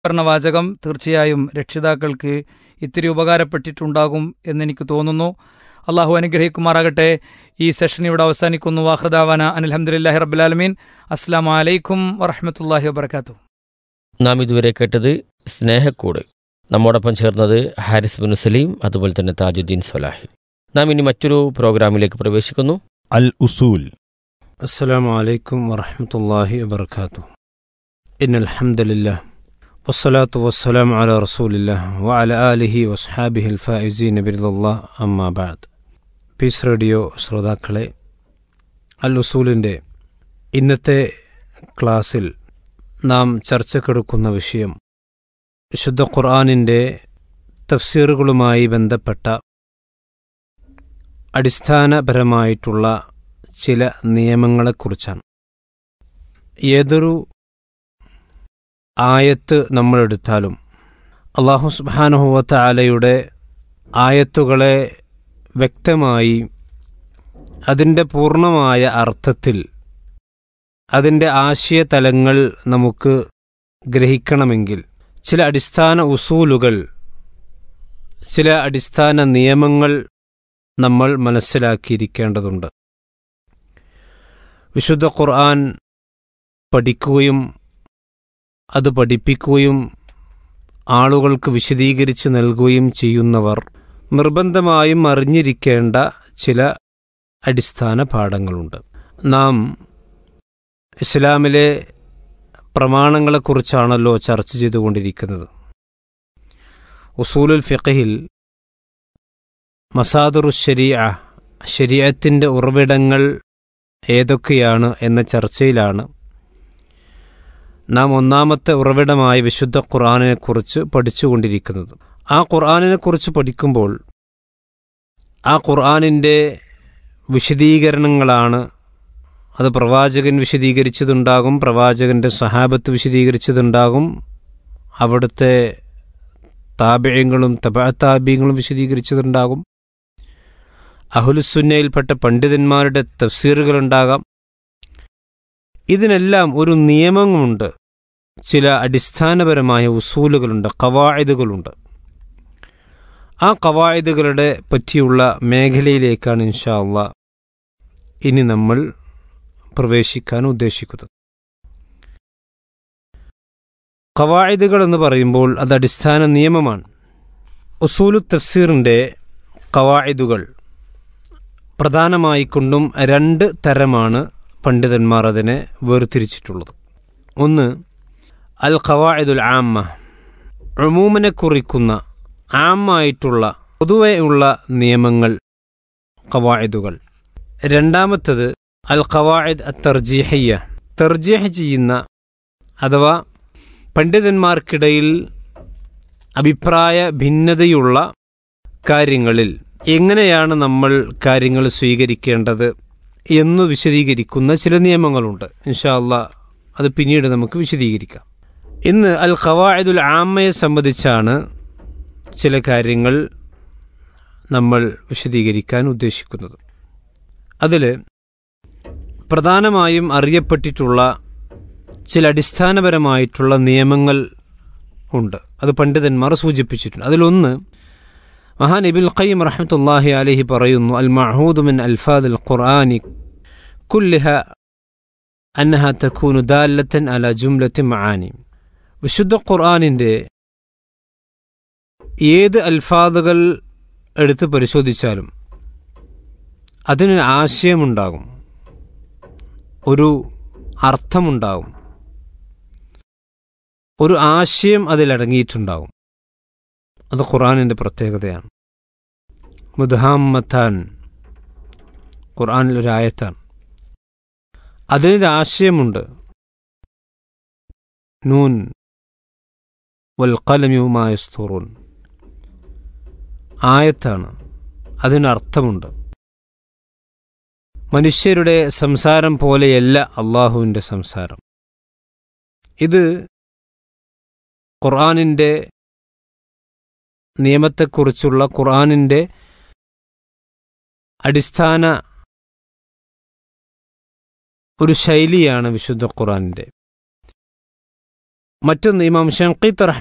പറഞ്ഞ വാചകം തീർച്ചയായും രക്ഷിതാക്കൾക്ക് ഇത്തിരി ഉപകാരപ്പെട്ടിട്ടുണ്ടാകും എന്നെനിക്ക് തോന്നുന്നു അള്ളാഹു അനുഗ്രഹിക്കുമാറാകട്ടെ ഈ സെഷൻ ഇവിടെ അവസാനിക്കുന്നു വാഹൃദാവാന അനിൽഹമുല്ലാഹി റബ്ബുലാലമീൻ അസ്സാം വലൈക്കും വറഹമത്തല്ലാഹി വബർക്കാത്തു നാം ഇതുവരെ കേട്ടത് സ്നേഹക്കൂട് നമ്മോടൊപ്പം ചേർന്നത് ഹാരിസ് ബിൻ സലീം അതുപോലെ തന്നെ താജുദ്ദീൻ സൊലാഹി നാം ഇനി മറ്റൊരു പ്രോഗ്രാമിലേക്ക് പ്രവേശിക്കുന്നു അൽ ഉസൂൽ السلام عليكم ورحمة الله وبركاته إن الحمد لله والصلاة والسلام على رسول الله وعلى آله وصحابه الفائزين برضا الله أما بعد പീസ് റേഡിയോ ശ്രോതാക്കളെ അൽ ഉസൂലിൻ്റെ ഇന്നത്തെ ക്ലാസ്സിൽ നാം ചർച്ചക്കെടുക്കുന്ന വിഷയം വിശുദ്ധ ഖുർആാനിൻ്റെ തഫ്സീറുകളുമായി ബന്ധപ്പെട്ട അടിസ്ഥാനപരമായിട്ടുള്ള ചില നിയമങ്ങളെക്കുറിച്ചാണ് ഏതൊരു ആയത്ത് നമ്മളെടുത്താലും അള്ളാഹു സുബാനുഹുവത്ത ആലയുടെ ആയത്തുകളെ വ്യക്തമായി അതിൻ്റെ പൂർണ്ണമായ അർത്ഥത്തിൽ അതിൻ്റെ ആശയതലങ്ങൾ നമുക്ക് ഗ്രഹിക്കണമെങ്കിൽ ചില അടിസ്ഥാന ഉസൂലുകൾ ചില അടിസ്ഥാന നിയമങ്ങൾ നമ്മൾ മനസ്സിലാക്കിയിരിക്കേണ്ടതുണ്ട് വിശുദ്ധ ഖുർആൻ പഠിക്കുകയും അത് പഠിപ്പിക്കുകയും ആളുകൾക്ക് വിശദീകരിച്ച് നൽകുകയും ചെയ്യുന്നവർ നിർബന്ധമായും അറിഞ്ഞിരിക്കേണ്ട ചില അടിസ്ഥാന പാഠങ്ങളുണ്ട് നാം ഇസ്ലാമിലെ പ്രമാണങ്ങളെക്കുറിച്ചാണല്ലോ ചർച്ച ചെയ്തുകൊണ്ടിരിക്കുന്നത് ഉസൂലുൽ ഫിഖഹിൽ മസാദുറു ശരിയ ശരീഅത്തിൻ്റെ ഉറവിടങ്ങൾ ഏതൊക്കെയാണ് എന്ന ചർച്ചയിലാണ് നാം ഒന്നാമത്തെ ഉറവിടമായ വിശുദ്ധ ഖുർആാനിനെക്കുറിച്ച് പഠിച്ചുകൊണ്ടിരിക്കുന്നത് ആ ഖുർആാനിനെക്കുറിച്ച് പഠിക്കുമ്പോൾ ആ ഖുർആാനിൻ്റെ വിശദീകരണങ്ങളാണ് അത് പ്രവാചകൻ വിശദീകരിച്ചതുണ്ടാകും പ്രവാചകൻ്റെ സഹാബത്ത് വിശദീകരിച്ചതുണ്ടാകും അവിടുത്തെ താപയങ്ങളും തപാതാപ്യങ്ങളും വിശദീകരിച്ചതുണ്ടാകും അഹുലുസുന്നയിൽപ്പെട്ട പണ്ഡിതന്മാരുടെ തഫ്സീറുകളുണ്ടാകാം ഇതിനെല്ലാം ഒരു നിയമമുണ്ട് ചില അടിസ്ഥാനപരമായ ഉസൂലുകളുണ്ട് കവായതുകളുണ്ട് ആ കവായതുകളുടെ പറ്റിയുള്ള മേഖലയിലേക്കാണ് ഇൻഷാ അള്ളാ ഇനി നമ്മൾ പ്രവേശിക്കാൻ ഉദ്ദേശിക്കുന്നത് കവായതുകൾ എന്ന് പറയുമ്പോൾ അത് അടിസ്ഥാന നിയമമാണ് ഉസൂലു തഫ്സീറിൻ്റെ കവായതുകൾ പ്രധാനമായിക്കൊണ്ടും രണ്ട് തരമാണ് പണ്ഡിതന്മാർ അതിനെ വേർതിരിച്ചിട്ടുള്ളത് ഒന്ന് അൽ ഖവായിദുൽ ആമ്മ ഉമൂമിനെ കുറിക്കുന്ന ആമായിട്ടുള്ള പൊതുവെ ഉള്ള നിയമങ്ങൾ ഖവായിദുകൾ രണ്ടാമത്തത് അൽ ഖവായിദ് അ തർജീഹയ്യ തർജീഹ് ചെയ്യുന്ന അഥവാ പണ്ഡിതന്മാർക്കിടയിൽ അഭിപ്രായ ഭിന്നതയുള്ള കാര്യങ്ങളിൽ എങ്ങനെയാണ് നമ്മൾ കാര്യങ്ങൾ സ്വീകരിക്കേണ്ടത് എന്ന് വിശദീകരിക്കുന്ന ചില നിയമങ്ങളുണ്ട് ഇൻഷാ അള്ളാ അത് പിന്നീട് നമുക്ക് വിശദീകരിക്കാം ഇന്ന് അൽ ഖവായിദുൽ ആമ്മയെ സംബന്ധിച്ചാണ് ചില കാര്യങ്ങൾ നമ്മൾ വിശദീകരിക്കാൻ ഉദ്ദേശിക്കുന്നത് അതിൽ പ്രധാനമായും അറിയപ്പെട്ടിട്ടുള്ള ചില അടിസ്ഥാനപരമായിട്ടുള്ള നിയമങ്ങൾ ഉണ്ട് അത് പണ്ഡിതന്മാർ സൂചിപ്പിച്ചിട്ടുണ്ട് അതിലൊന്ന് മഹാൻ ഇബിൽ ഖയ്യം റഹ്മത്തുല്ലാഹി അലഹി പറയുന്നു അൽ മഹൂദ് മിൻ അൽഫാദ് അൽ ഖുർആാനി കുല്ലിഹ അന്നഹ തക്കൂനു ദാലത്തൻ അല ജുംലത്തി മആനി വിശുദ്ധ ഖുർആാനിൻ്റെ ഏത് അൽഫാദുകൾ എടുത്ത് പരിശോധിച്ചാലും അതിനൊരു ആശയമുണ്ടാകും ഒരു അർത്ഥമുണ്ടാകും ഒരു ആശയം അതിലടങ്ങിയിട്ടുണ്ടാകും അത് ഖുർആാനിൻ്റെ പ്രത്യേകതയാണ് മുദ്ഹാമത്താൻ ഖുർആാനിൽ ഒരു ആയത്താണ് അതിനൊരു ആശയമുണ്ട് നൂൻ വൽ കലമ്യുമായസ്തൂറൂൻ ആയത്താണ് അതിനർത്ഥമുണ്ട് മനുഷ്യരുടെ സംസാരം പോലെയല്ല അള്ളാഹുവിൻ്റെ സംസാരം ഇത് ഖുർആാനിൻ്റെ നിയമത്തെക്കുറിച്ചുള്ള ഖുർആാനിൻ്റെ അടിസ്ഥാന ഒരു ശൈലിയാണ് വിശുദ്ധ ഖുർആാനിൻ്റെ മറ്റൊന്ന് ഇമാം ഷൻഖീത്ത്